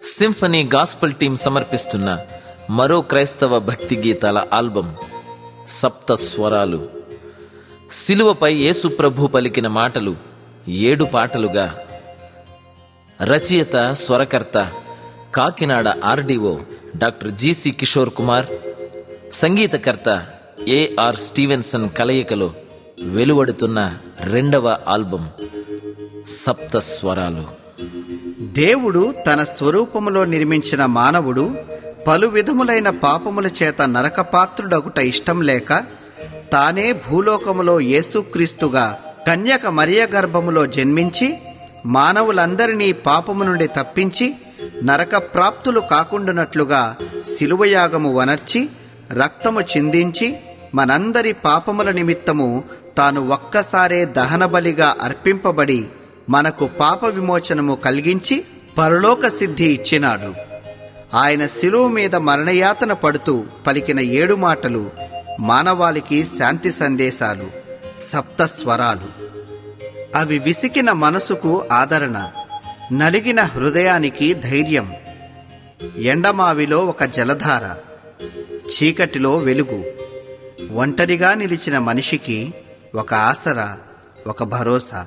symphony gospel team సమర్పిస్తున్న మరో క్రైస్తవ భక్తి గీతాల ఆల్బం సప్త స్వరాలు శిలువపై యేసు ప్రభు పలికిన మాటలు ఏడు పాటలుగా రచయిత స్వరకర్త Kakinada RDO doctor G C Kishore Kumar సంగీతకర్త ఏఆర్ స్టీవెన్సన్ కలయికలో వెలువడుతున్న రెండవ ఆల్బం సప్త స్వరాలు దేవుడు తన స్వరూపములో నిర్మించిన మానవుడు పలు విధములైన పాపముల చేత నరకపాత్రుడగుట ఇష్టం లేక తానే భూలోకములో యేసుక్రీస్తుగా కన్యక మరియ గర్భములో జన్మించి మానవులందరినీ పాపము నుండి తప్పించి నరక ప్రాప్తులు కాకుండానట్లుగా శిలువయాగము వనర్చి రక్తము చిందించి మనందరి పాపముల నిమిత్తము తాను ఒక్కసారే దహనబలిగా అర్పింపబడి మనకు పాప విమోచనము కలిగించి పరలోక సిద్ధి ఇచ్చినాడు ఆయన శిలువ మీద మరణయాతన పడుతూ పలికిన ఏడు మాటలు మానవాళికి శాంతి సందేశాలు సప్త స్వరాలు అవి విసికిన మనసుకు ఆదరణ నలిగిన హృదయానికి ధైర్యం ఎండమావిలో ఒక జలధార చీకటిలో వెలుగు ఒంటరిగా నిలిచిన మనిషికి ఒక ఆసరా ఒక భరోసా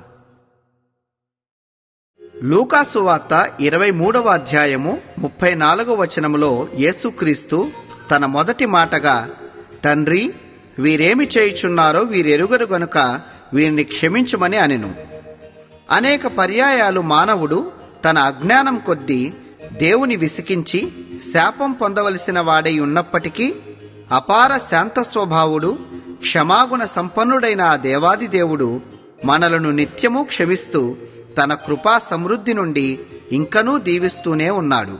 లూకాసు వార్త ఇరవై మూడవ అధ్యాయము ముప్పై నాలుగవ వచనములో యేసుక్రీస్తు తన మొదటి మాటగా తండ్రి వీరేమి చేయుచున్నారో వీరెరుగరు గనుక వీరిని క్షమించుమని అనెను అనేక పర్యాయాలు మానవుడు తన అజ్ఞానం కొద్దీ దేవుని విసికించి శాపం పొందవలసిన వాడై ఉన్నప్పటికీ అపార శాంత స్వభావుడు క్షమాగుణ సంపన్నుడైన ఆ దేవాది దేవుడు మనలను నిత్యము క్షమిస్తూ తన కృపా సమృద్ధి నుండి ఇంకనూ దీవిస్తూనే ఉన్నాడు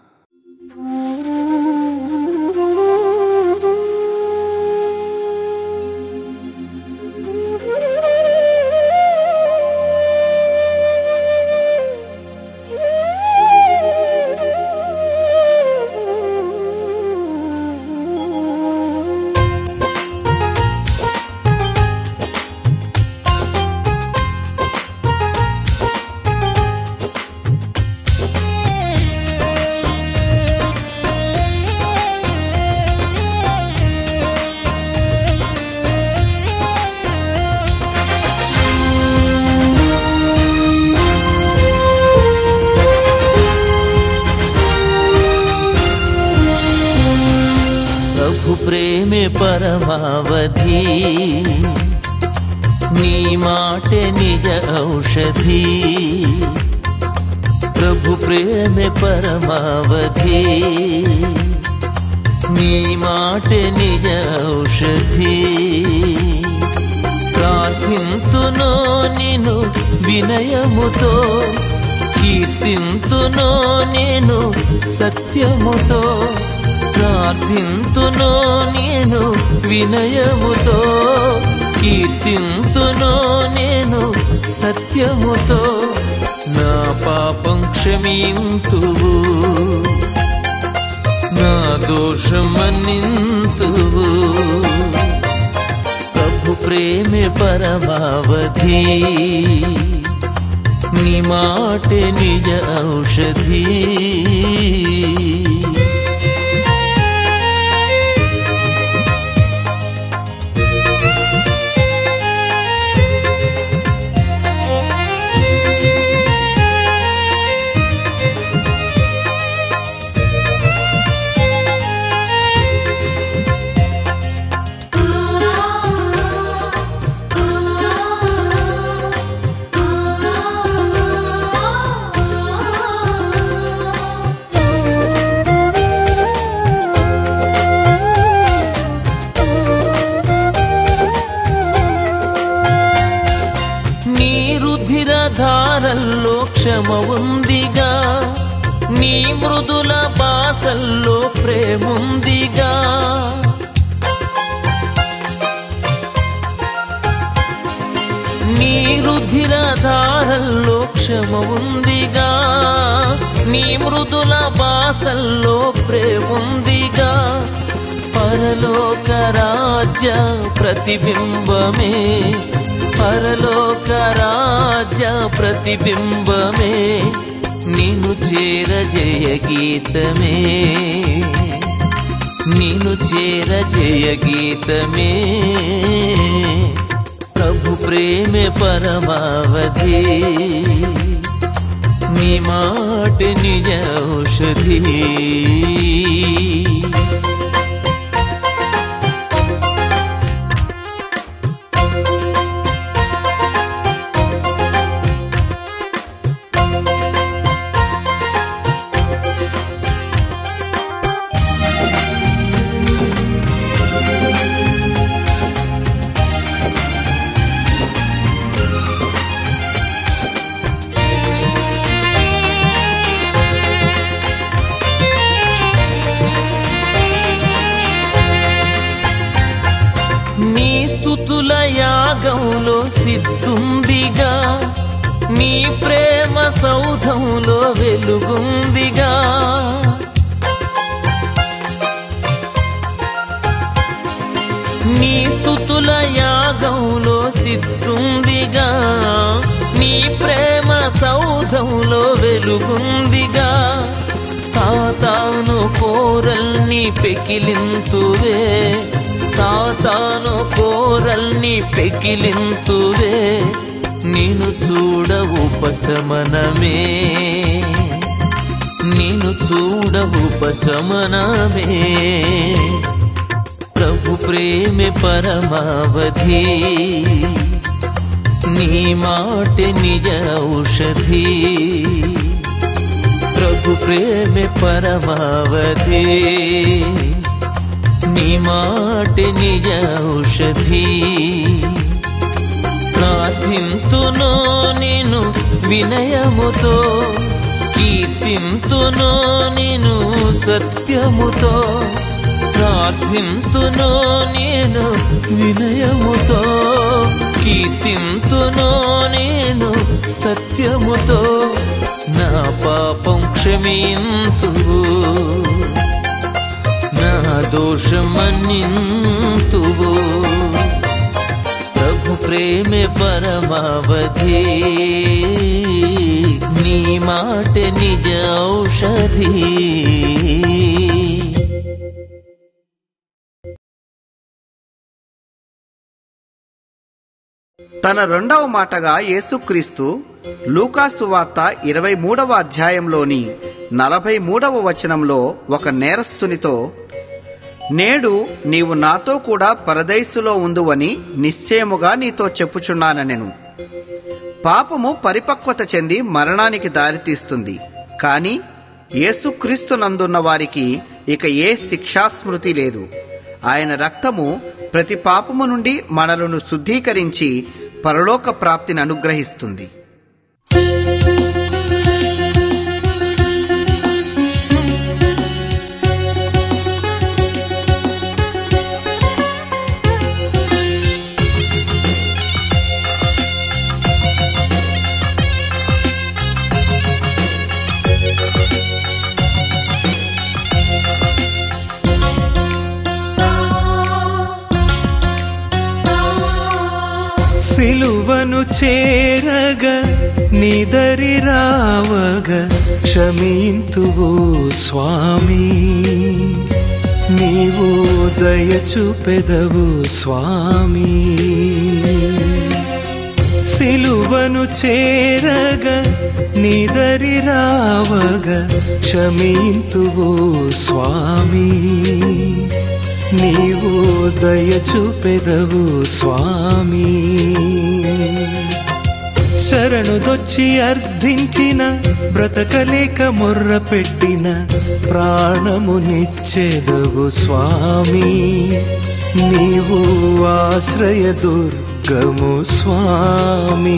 ప్రభు ప్రేమే పరమావధి నీ మాటే నిజ ఔషధి ప్రభు ప్రేమే పరమావధి నీ మాటే నిజ ఔషధి ప్రార్థింతునో నిను వినయముతో కీర్తింతునో నేను సత్యముతో ప్రార్థింతునో నేను వినయముతో కీర్తింతునో నేను సత్యముతో నా పాపం క్షమింతువు నా దోషం మన్నింతువు ప్రభు ప్రేమే పరమావధి నీ మాటే నిజ ఔషధి నీ రుధిర ధారల్లో క్షమ ఉందిగా నీ మృదుల బాసల్లో ప్రేముందిగా నీ రుధిర ధారల్లో క్షమ ఉందిగా నీ మృదుల బాసల్లో ప్రేముందిగా పరలోక రాజ్య ప్రతిబింబమే పరలోక రాజ్య ప్రతిబింబమే నిన్ను చేర జయ గీతమే నిన్ను చేర జయ గీతమే ప్రభు ప్రేమే పరమావధి నీ మాట నిజ ఔషధి నీ స్థుతుల యాగంలో సిద్ధుందిగా నీ ప్రేమ సౌధంలో వెలుగుందిగా నీ స్థుతుల యాగంలో సిద్ధుందిగా నీ ప్రేమ సౌధంలో వెలుగుందిగా సాతాను కోరల్ని పెకిలింతువే సాతాను కోరల్ని పెకిలింతువే నిన్ను చూడ ఉపశమనమే నిన్ను చూడ ఉపశమనమే ప్రభు ప్రేమే పరమావధి నీ మాట నిజ ఔషధి ప్రభు ప్రేమే పరమావధి నీ మాట నిజ ఔషధి ప్రార్థింతును నేను వినయముతో కీర్తింతును నేను సత్యముతో ప్రార్థింతును నేను వినయముతో కీర్తింతును నేను సత్యముతో నా పాపం క్షమింతువు నా దోషమన్నింతువు ప్రభు ప్రేమే పరమావధి నీ మాట నిజ ఔషధి తన రెండవ మాటగా యేసుక్రీస్తు లూకాసు వార్త ఇరవై మూడవ అధ్యాయంలోని నలభై మూడవ వచనంలో ఒక నేరస్తునితో నేడు నీవు నాతో కూడా పరదైసులో ఉందువని నిశ్చయముగా నీతో చెప్పుచున్నానెను పాపము పరిపక్వత చెంది మరణానికి దారితీస్తుంది కానీ యేసుక్రీస్తునందున్న వారికి ఇక ఏ శిక్షాస్మృతి లేదు ఆయన రక్తము ప్రతి పాపము నుండి మనలను శుద్ధీకరించి పరలోక ప్రాప్తిని అనుగ్రహిస్తుంది సిలువను చేరగ నిదరి రావగ క్షమింతువు స్వామి నీవు దయ చూపెదవు స్వామి సిలువను చేరగ నిదరి రావగ క్షమింతువు స్వామి నీవు దయ చూపెదవు స్వామి శరణుదొచ్చి అర్థించిన బ్రతకలేక మొర్ర పెట్టిన ప్రాణమునిచ్చెదవు స్వామి నీవు ఆశ్రయ దుర్గము స్వామి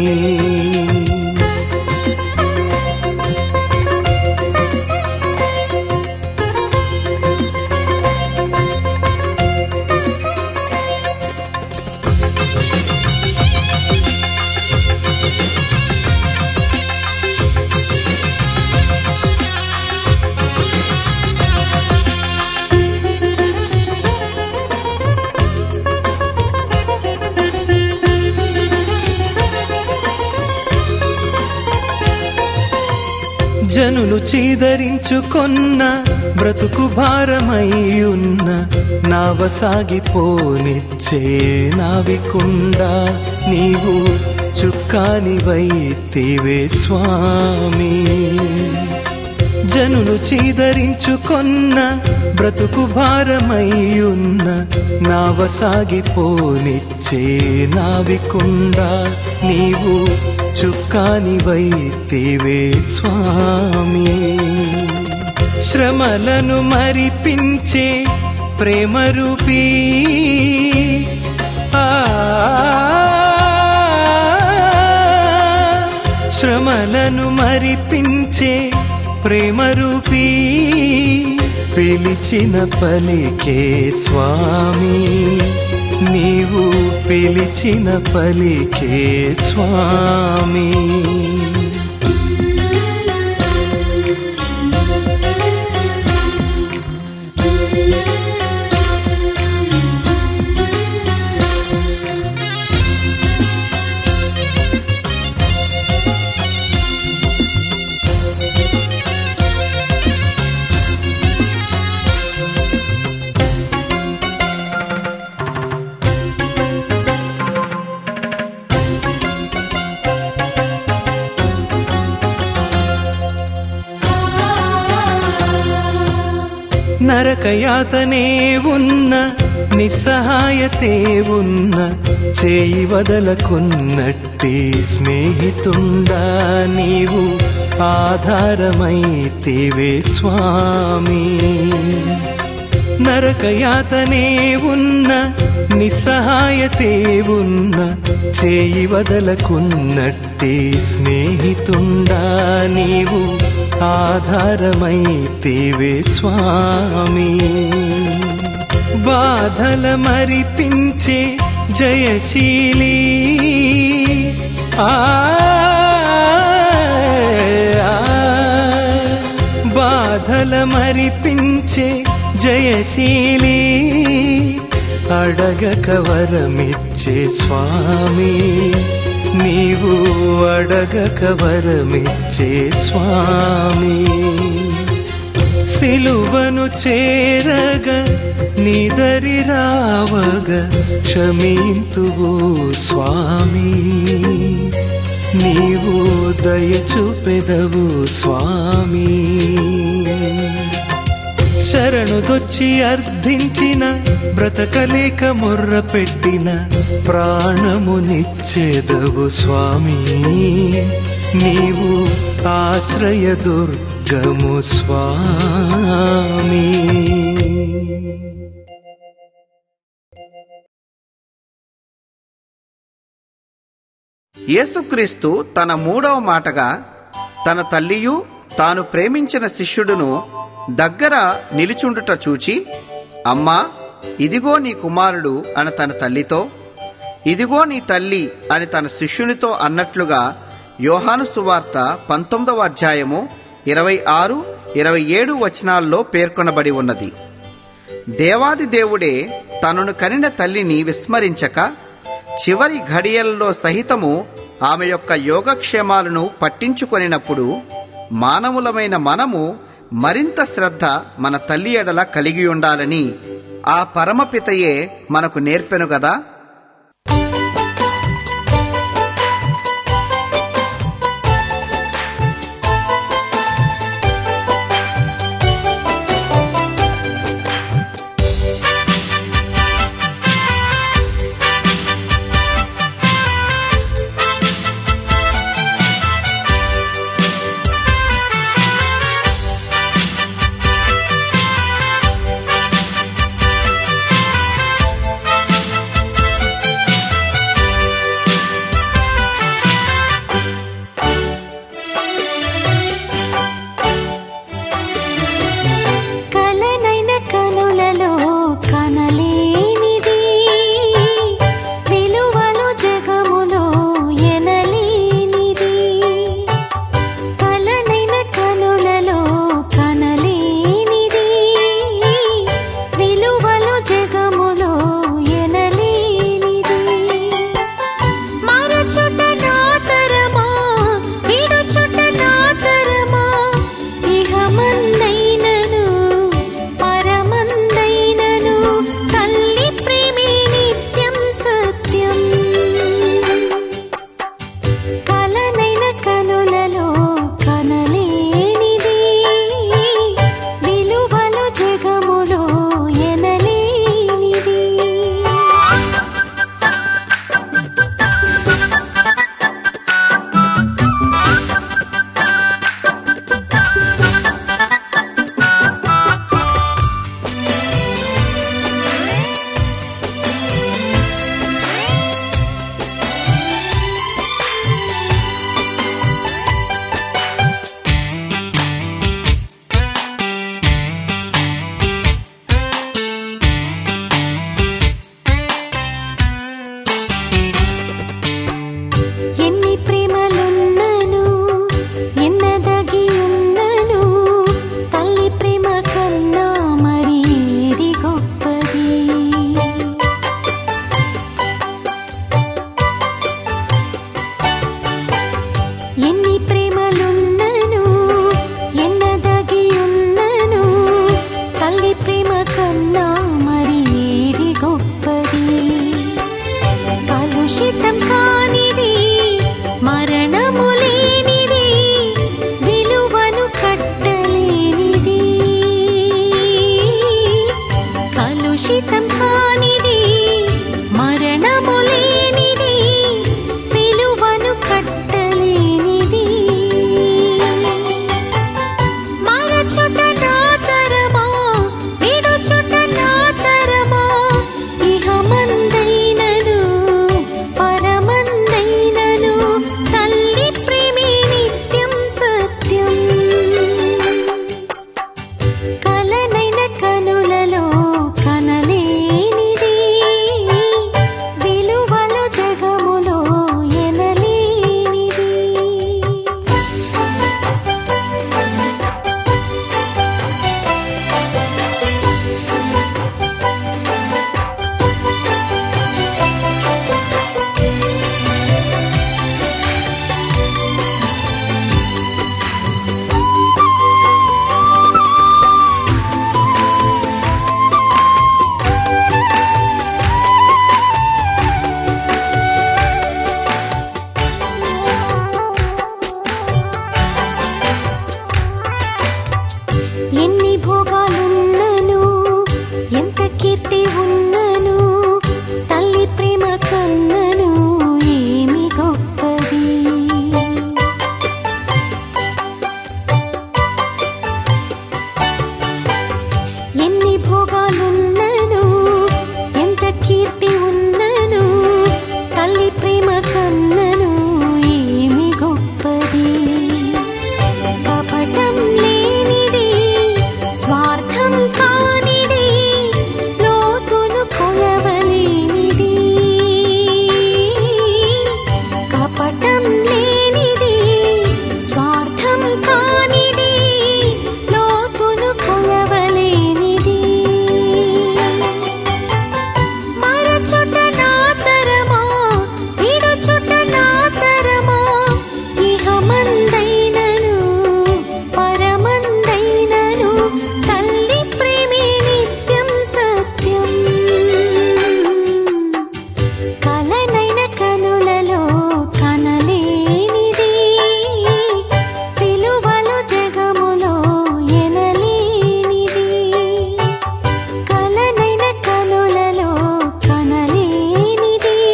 చీదరించుకొన్న బ్రతుకు భారమై ఉన్న నావ సాగిపోనిచ్చే నావికుండా నీవు చుక్కాని వైతివే స్వామి జనులు చీదరించుకొన్న బ్రతుకు భారమై ఉన్న నావ సాగిపోనిచ్చే నావికుండా నీవు చుక్కాని వైతివే స్వామి శ్రమలను మరిపించే ప్రేమ రూపీ ఆ శ్రమలను మరిపించే ప్రేమ రూపీ పిలిచిన పలికే స్వామి నీవు పిలిచిన పలికే స్వామి నరకయాతనే ఉన్న నిస్సహాయతే ఉన్న చేయి వదలకున్నట్టి స్నేహితుండా నీవు ఆధారమైతివే స్వామి నరకయాతనే ఉన్న నిస్సహాయతే ఉన్న చేయి వదలకున్నట్టి స్నేహితుండా నీవు ఆధారమైతివే స్వామి బాధల మరిపించే జయశీలి ఆ బాధల మరిపించే జయశీలి అడగక వరమిచ్చే స్వామి నీవు అడగక వరమిచ్చే స్వామి సిలువను చేరగ నిదరి రావగ క్షమింతువు స్వామి నీవు దయ చూపెదవు స్వామి శరణుదొచ్చి అర్థించిన బ్రతకలేక మొర్ర పెట్టిన ప్రాణమునిచ్చేదవు స్వామి నీవు ఆశ్రయ దుర్గము స్వామి యేసుక్రీస్తు తన మూడవ మాటగా తన తల్లియు తాను ప్రేమించిన శిష్యుడును దగ్గర నిలుచుండుట చూచి అమ్మా ఇదిగో నీ కుమారుడు అని తన తల్లితో ఇదిగో నీ తల్లి అని తన శిష్యునితో అన్నట్లుగా యోహాను సువార్త పంతొమ్మిదవ అధ్యాయము ఇరవై ఆరు ఇరవై ఏడు వచనాల్లో పేర్కొనబడి ఉన్నది దేవాది దేవుడే తనను కనిన తల్లిని విస్మరించక చివరి ఘడియల్లో సహితము ఆమె యొక్క యోగక్షేమాలను పట్టించుకొనినప్పుడు మానవులమైన మనము మరింత శ్రద్ధ మన తల్లి ఎడల కలిగి ఉండాలని ఆ పరమపితయే మనకు నేర్పెను గదా కలుషితం కానిది మరణము లేనిది విలువను కట్టలేనిది మరచుట నా తరమా విడుచుట నా తరమా ఇహమందైనను పరమందైనను తల్లి ప్రేమే నిత్యం సత్యం కలనైన కనులలో కనలేనిది విలువల జగములో ఎనలేనిది ఎన్ని భోగాలున్నను ఎంత కీర్తి ఉన్నను తల్లి ప్రేమ కన్నను ఏమి గొప్పది ఎన్ని భోగాలున్నను ఎంత కీర్తి ఉన్నను తల్లి ప్రేమ కన్నను ఏమి గొప్పది కపటం లేనిది స్వార్థం కానిది లోతును కొలవలేనిది కపటం లేనిది స్వార్థం కానిది లోతును కొలవలేనిది మరచుట నా తరమా విడుచుట నా తరమా ఇహమందైనను పరమందైనను తల్లి ప్రేమే నిత్యం సత్యం కలనైన కనులలో కనలేనిది విలువలు జగములో ఎనలేనిది కలనైన కనులలో కనలేనిది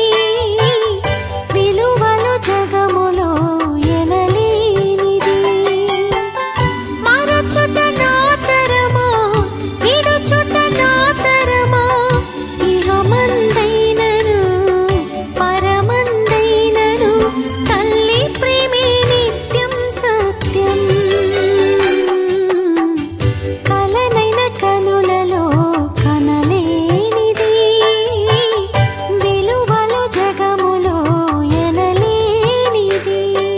విలువలు జగములో ఎనలేనిది మరచుట నా తరమా విడుచుట నా తరమా ఇహమందైనను పరమందైనను తల్లి ప్రేమే నిత్యం సత్యం కలనైన కనులలో కనలేనిది విలువలు జగములో ఎనలేనిది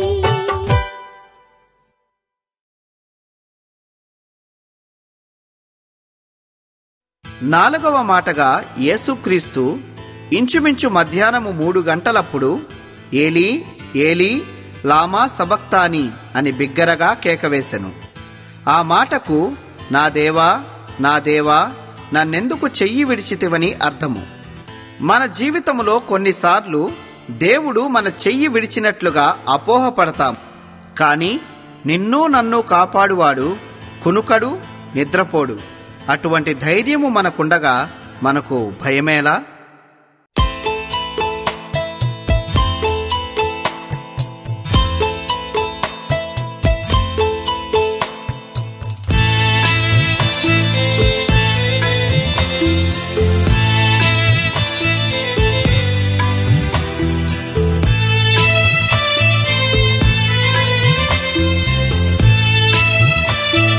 నాలుగవ మాటగా యేసుక్రీస్తు ఇంచుమించు మధ్యాహ్నము మూడు గంటలప్పుడు ఏలీ ఏలీ లామా సబక్తాని అని బిగ్గరగా కేకవేశెను ఆ మాటకు నా దేవా నా దేవా నన్నెందుకు చెయ్యి విడిచితివని అర్థము మన జీవితంలో కొన్నిసార్లు దేవుడు మన చెయ్యి విడిచినట్లుగా అపోహపడతాం కానీ నిన్ను నన్ను కాపాడువాడు కునుకడు నిద్రపోడు అటువంటి ధైర్యము మనకుండగా మనకు భయమేలా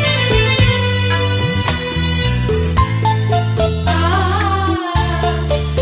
ఆ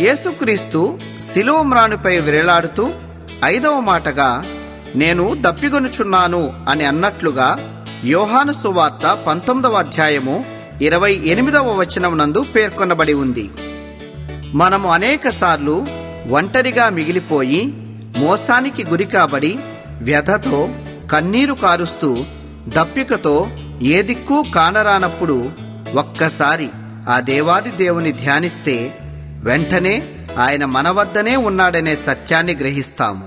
యేసుక్రీస్తు శిలువ మ్రానుపై వేలాడుతూ ఐదవ మాటగా నేను దప్పిగొనుచున్నాను అని అన్నట్లుగా యోహాను సువార్త పంతొమ్మిదవ అధ్యాయము ఇరవై ఎనిమిదవ వచనం నందు పేర్కొనబడి ఉంది మనము అనేకసార్లు ఒంటరిగా మిగిలిపోయి మోసానికి గురి కాబడి వ్యధతో కన్నీరు కారుస్తూ దప్పికతో ఏ దిక్కు కానరానప్పుడు ఒక్కసారి ఆ దేవాది దేవుని ధ్యానిస్తే వెంటనే ఆయన మన వద్దనే ఉన్నాడనే సత్యాన్ని గ్రహిస్తాము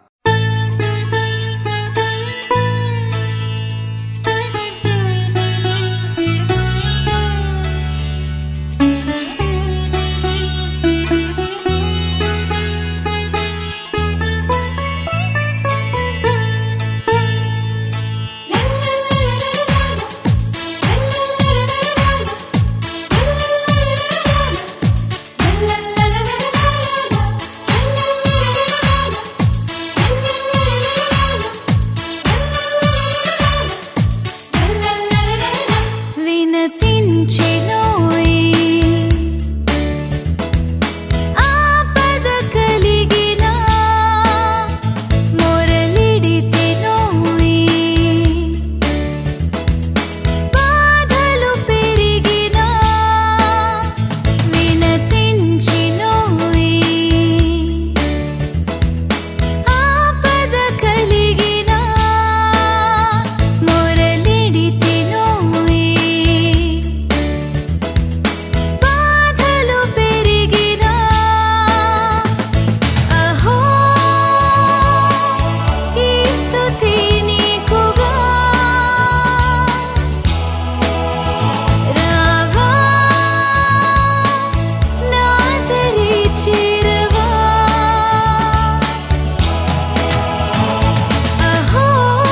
వినతించెనోయి ఆపద కలిగిన మొరలిడితెనోయి బాధలు పెరిగిన వినతించెనోయి ఆపద కలిగిన మొరలిడితెనోయి బాధలు పెరిగిన అహో ఈ స్తుతి నీకుగా రావా నాదరి చేరవా అహో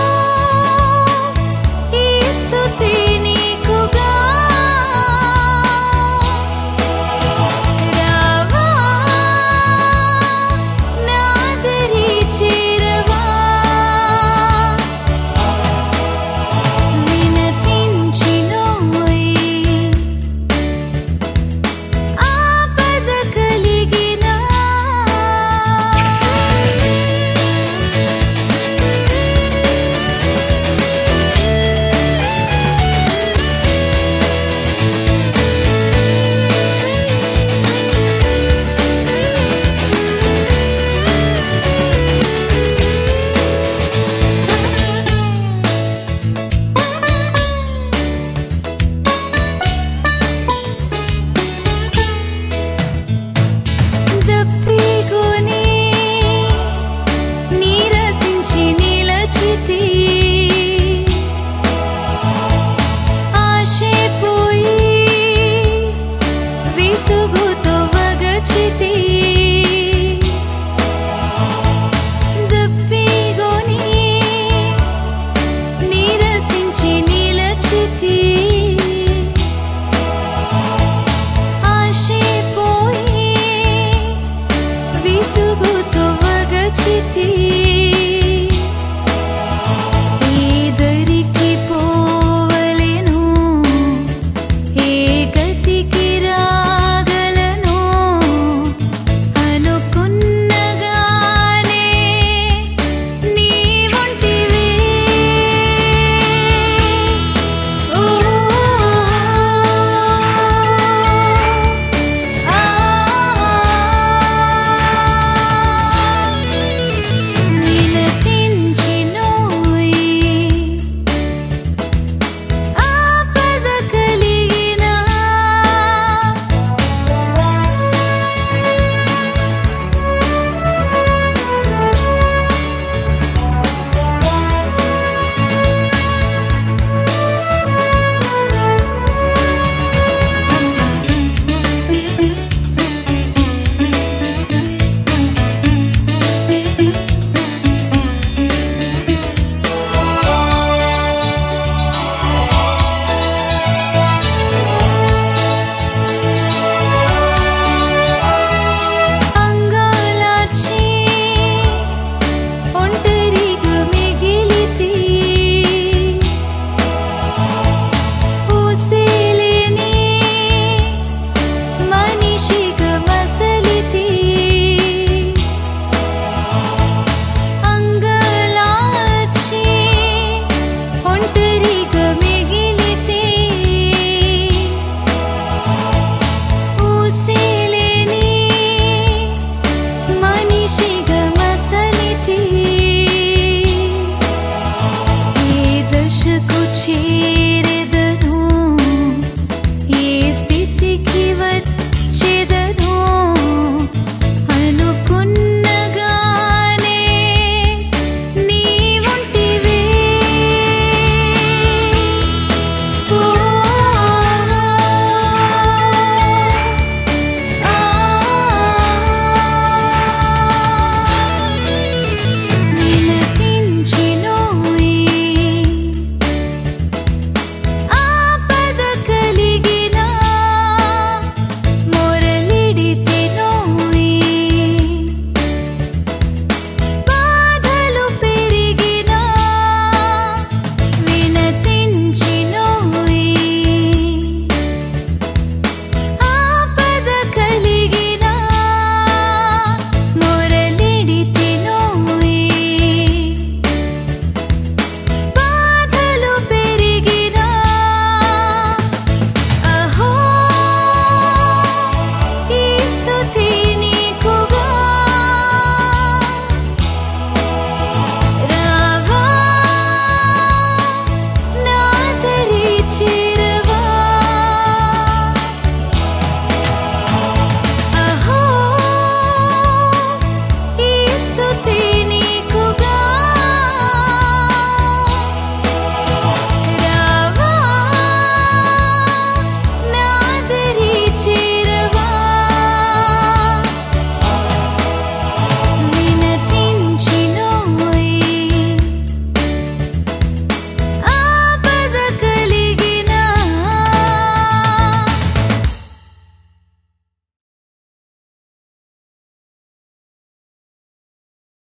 ఈ స్తుతి నీకుగా రావా నాదరి చేరవా వినతించినోయి ఆపద కలిగినా దప్పిగొని నీరసించి నిలచితి ఆశపోయి విసుగుతో వగచితి దప్పిగొని నీరసించి నిలచితి ఆశపోయి విసుగుతో వగచితి ఏదరికి పోవలెను ఏ గతికి రాగలను అనుకున్నగానే నీ వంటివే ఓ ఆ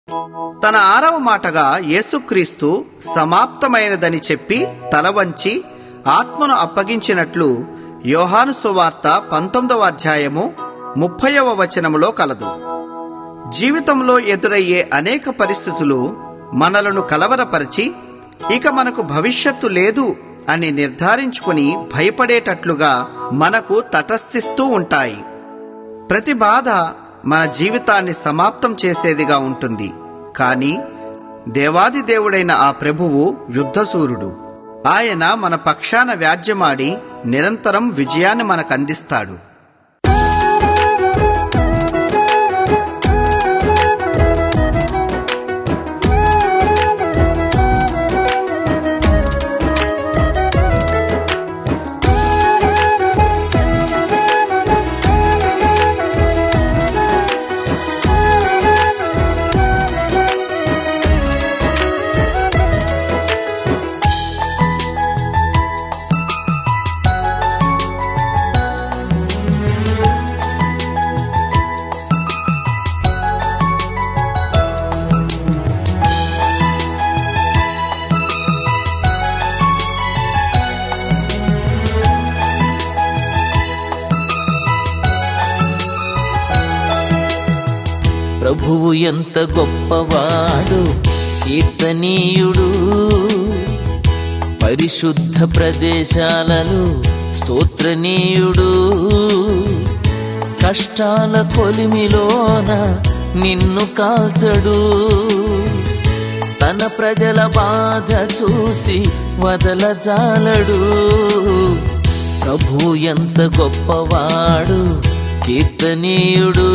తన ఆరవ మాటగా యేసుక్రీస్తు సమాప్తమైనదని చెప్పి తల వంచి ఆత్మను అప్పగించినట్లు యోహాను సువార్త పంతొమ్మిదవ అధ్యాయము ముప్పైవ వచనములో కలదు జీవితంలో ఎదురయ్యే అనేక పరిస్థితులు మనలను కలవరపరిచి ఇక మనకు భవిష్యత్తు లేదు అని నిర్ధారించుకుని భయపడేటట్లుగా మనకు తటస్థిస్తూ ఉంటాయి ప్రతి బాధ మన జీవితాన్ని సమాప్తం చేసేదిగా ఉంటుంది కానీ దేవాది దేవుడైన ఆ ప్రభువు యుద్ధసూరుడు ఆయన మన పక్షాన వ్యాజ్యమాడి నిరంతరం విజయాన్ని మనకందిస్తాడు ప్రభువు ఎంత గొప్పవాడు కీర్తనీయుడు పరిశుద్ధ ప్రదేశాలలో స్తోత్రనీయుడు కష్టాల కొలిమిలోన నిన్ను కాల్చడు తన ప్రజల బాధ చూసి వదలజాలడు ప్రభు ఎంత గొప్పవాడు కీర్తనీయుడు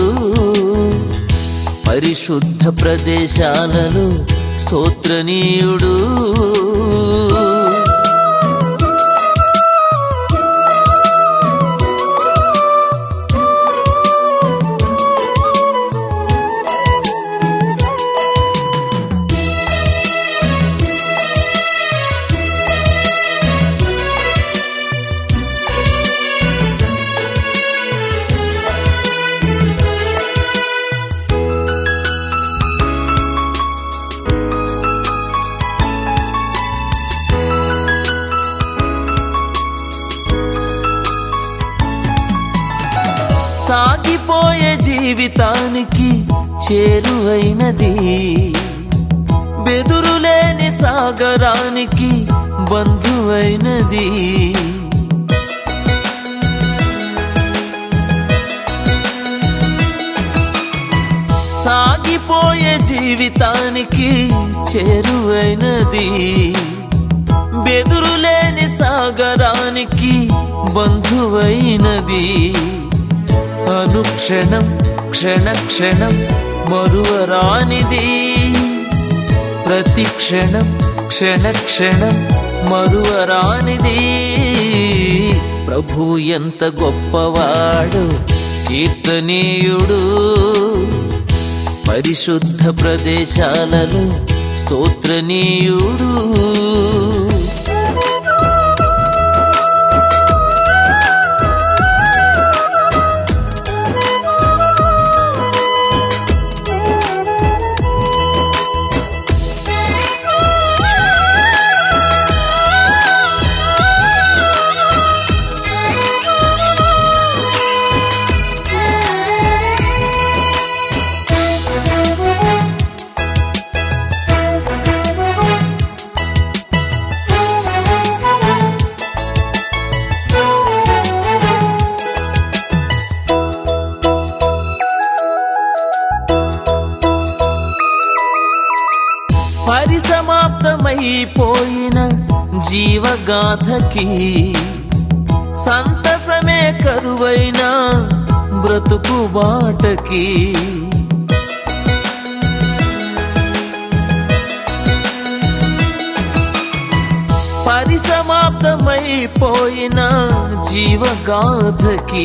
పరిశుద్ధ ప్రదేశాలలో స్తోత్రనీయుడు సాగిపోయే జీవితానికి చేరువైనది బెదురులేని సాగరానికి బంధువైనది సాగిపోయే జీవితానికి చేరువైనది బెదురులేని సాగరానికి బంధువైనది అనుక్షణం క్షణ క్షణం మరువరానిది ప్రతి క్షణం క్షణ క్షణం మరువరానిది ప్రభు ఎంత గొప్పవాడు కీర్తనీయుడు పరిశుద్ధ ప్రదేశాలలో స్తోత్రనీయుడు పరిసమాప్తమైపోయిన జీవగాథకి సంతసమే కరువైన బ్రతుకు బాటకి పరిసమాప్తమైపోయిన జీవగాథకి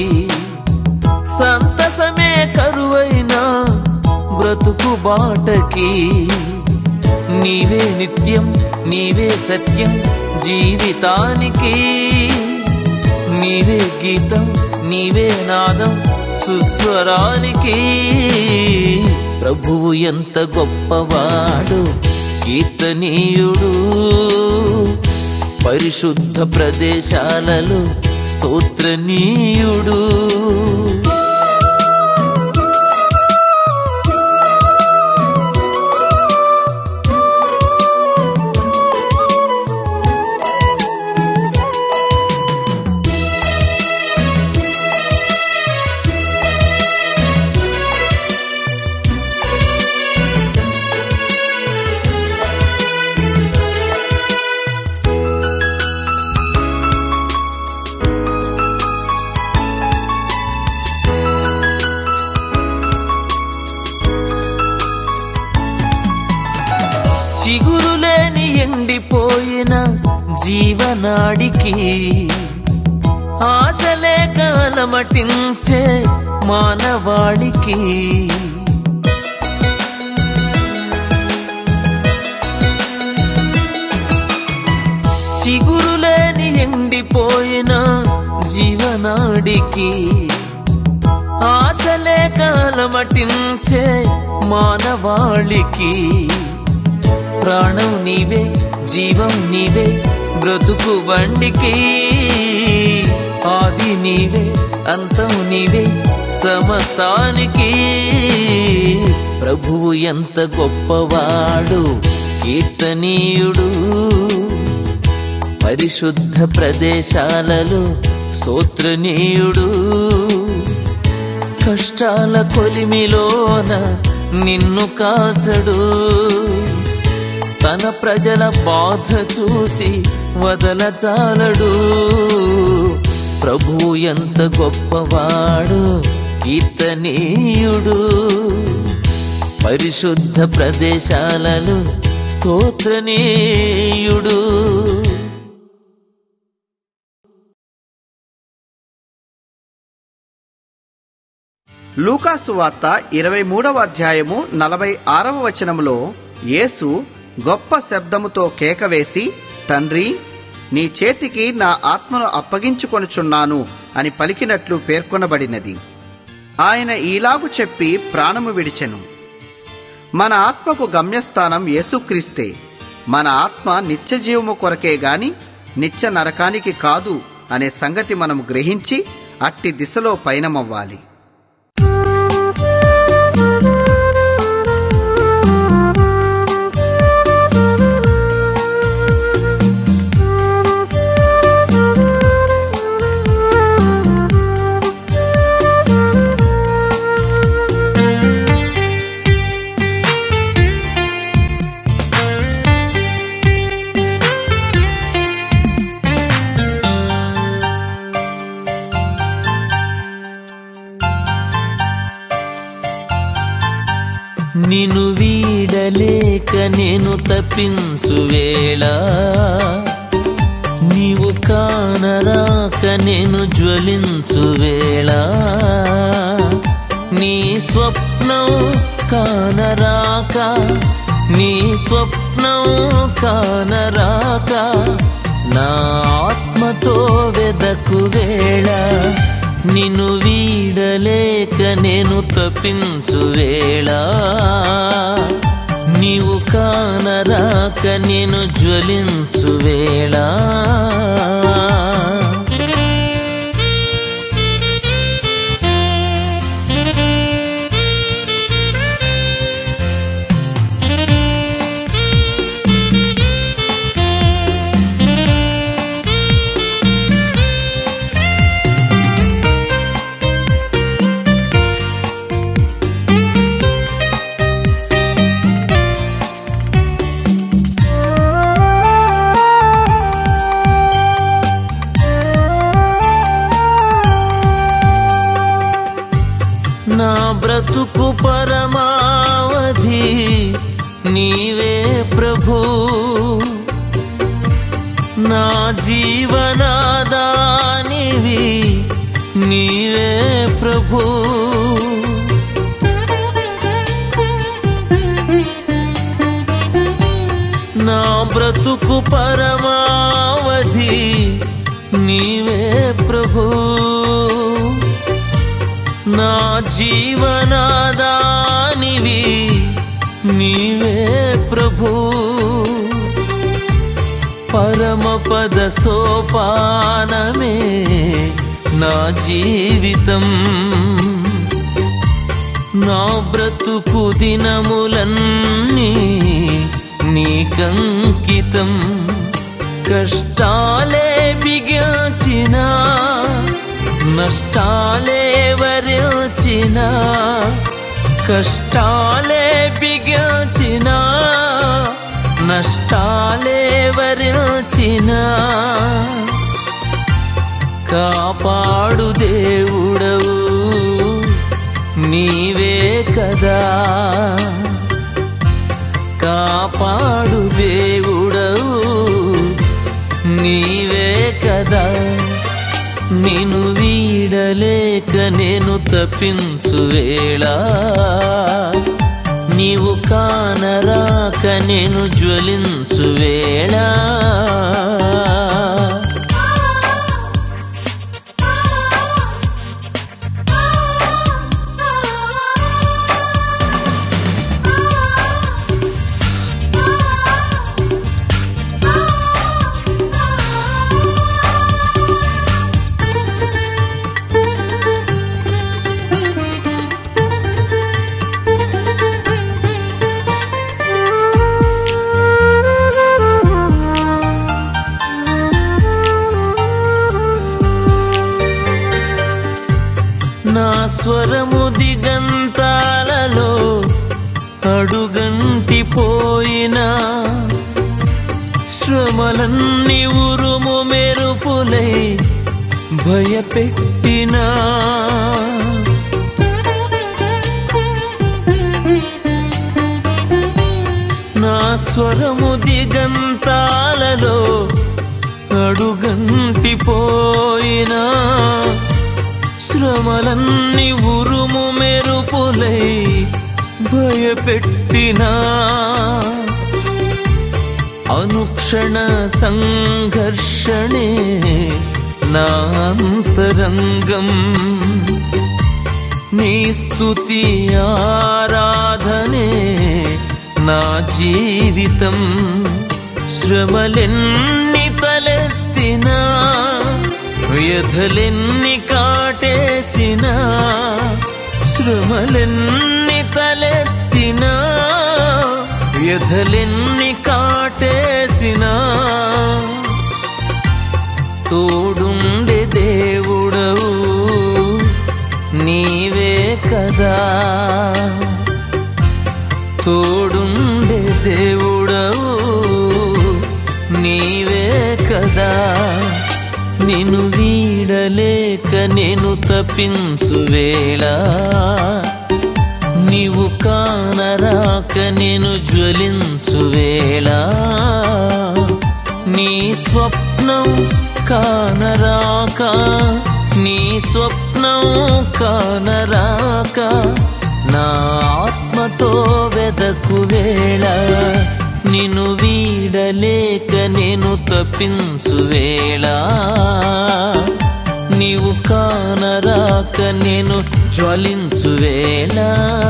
సంతసమే కరువైన బ్రతుకు బాటకి నీవే నిత్యం నీవే సత్యం జీవితానికి నీవే గీతం నీవే నాదం సుస్వరానికి ప్రభువు ఎంత గొప్పవాడు కీర్తనీయుడు పరిశుద్ధ ప్రదేశాలలో స్తోత్రనీయుడు చిగురు లేని ఎండిపోయిన జీవనాడికి ఆశలేక అలమటించే మానవాళికి చిగురు లేని ఎండిపోయిన జీవనాడికి ఆశలేక అలమటించే మానవాళికి ప్రాణం నీవే జీవం నీవే బ్రతుకు బండికి ఆది నీవే అంతం నీవే సమస్తానికి ప్రభువు ఎంత గొప్పవాడు కీర్తనీయుడు పరిశుద్ధ ప్రదేశాలలో స్తోత్రనీయుడు కష్టాల కొలిమిలోన నిన్ను కాచడు తన ప్రజల బాధ చూసి వదలచాలడు ప్రభువు ఎంత గొప్పవాడు కీర్తనీయుడు పరిశుద్ధ ప్రదేశాలలో స్తోత్రనీయుడు లూకాసు వార్త ఇరవై మూడవ అధ్యాయము నలభై ఆరవ వచనములో యేసు గొప్ప శబ్దముతో కేక వేసి తండ్రి నీ చేతికి నా ఆత్మను అప్పగించుకొనుచున్నాను అని పలికినట్లు పేర్కొనబడినది ఆయన ఈలాగు చెప్పి ప్రాణము విడిచెను మన ఆత్మకు గమ్యస్థానం యేసుక్రీస్తే మన ఆత్మ నిత్య జీవము కొరకే గాని నిత్య నరకానికి కాదు అనే సంగతి మనం గ్రహించి అట్టి దిశలో పయనమవ్వాలి నిన్ను వీడలేక నేను తప్పించు వేళ నీవు కానరాక నేను జ్వలించు వేళ నీ స్వప్నం కానరాక నీ స్వప్నం కానరాక నా ఆత్మతో వెదకు వేళ నిన్ను వీడలేక నేను తప్పించు వేళ నీవు కానరాక నేను జ్వలించు వేళ నా బ్రతుకు పరమావధి నీవే ప్రభు నా జీవనాదానివి నీవే ప్రభు నా బ్రతుకు పరమావధి నీవే ప్రభు నా జీవనాదానివి నీవే ప్రభు పరమపద సోపానమే నా జీవితం నా బ్రతుకు దినములన్నీ నీకంకితం కష్టాలే బిగించిన నష్టాలే వరించిన కష్టాలే బిగించిన నష్టాలే వరించిన కాపాడు దేవుడవు నీవే కదా కాపాడు దేవుడవు నీవే కదా నిన్ను వీడలేక నేను తప్పించు వేళ నీవు కానరాక నేను జ్వలించు వేళ నా స్వరము దిగంతాలలో అడుగంటి పోయిన శ్రమలన్నీ ఉరుము మెరుపులై భయపెట్టినా నా స్వరము దిగంతాలలో అడుగంటి పోయినా శ్రమలన్నీ ఉరుము మెరుపులై భయపెట్టినా అనుక్షణ సంఘర్షణే నా అంతరంగం నీ స్తుతి ఆరాధనే నా జీవితం శ్రమలెన్ని తలెత్తినా వ్యధలెన్ని కాటేసినా శ్రమలెన్ని తలెత్తినా వ్యధలెన్ని కాటేసినా తోడుండే దేవుడవు నీవే కదా తోడుండే దేవుడవు నీవే కదా నిన్ను వీడలేక నేను తప్పించు వేళ నీవు కానరాక నేను జ్వలించు వేళ నీ స్వప్నం కానరాక నీ స్వప్నం కానరాక నా ఆత్మతో వెదకు వేళ నిన్ను వీడలేక నేను తప్పించు వేళ నీవు కానరాక నేను జ్వలించు వేళ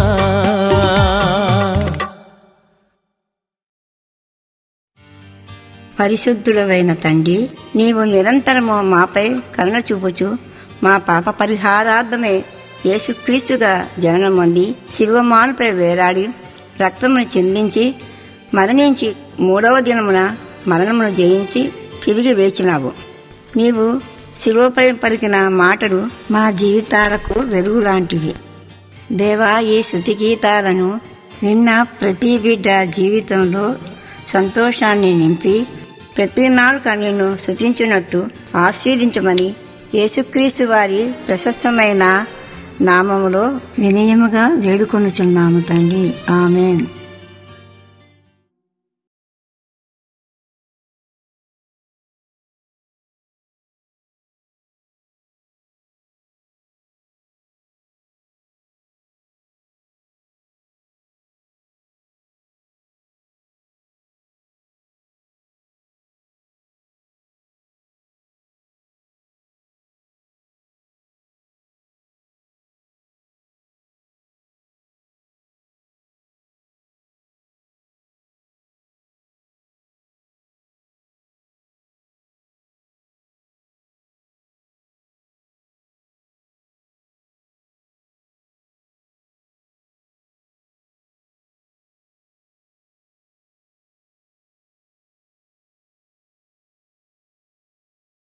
పరిశుద్ధుడవైన తండ్రి నీవు నిరంతరము మాపై కరుణ చూపుచు మా పాప పరిహారార్థమే యేసుక్రీస్తుగా జననం పొంది శివమానుపై వేలాడి రక్తమును చిందించి మరణించి మూడవ దినమున మరణమును జయించి తిరిగి వేచినావు నీవు శిలువపై పలికిన మాటలు మా జీవితాలకు వెలుగు లాంటివి దేవా ఈ శృతి గీతాలను విన్న ప్రతి బిడ్డ జీవితంలో సంతోషాన్ని నింపి ప్రతి నాలుక నిన్ను శృతించినట్టు ఆశీర్వించమని యేసుక్రీస్తు వారి ప్రశస్తమైన నామములో వినయముగా వేడుకొనుచున్నాము తండ్రి ఆమెన్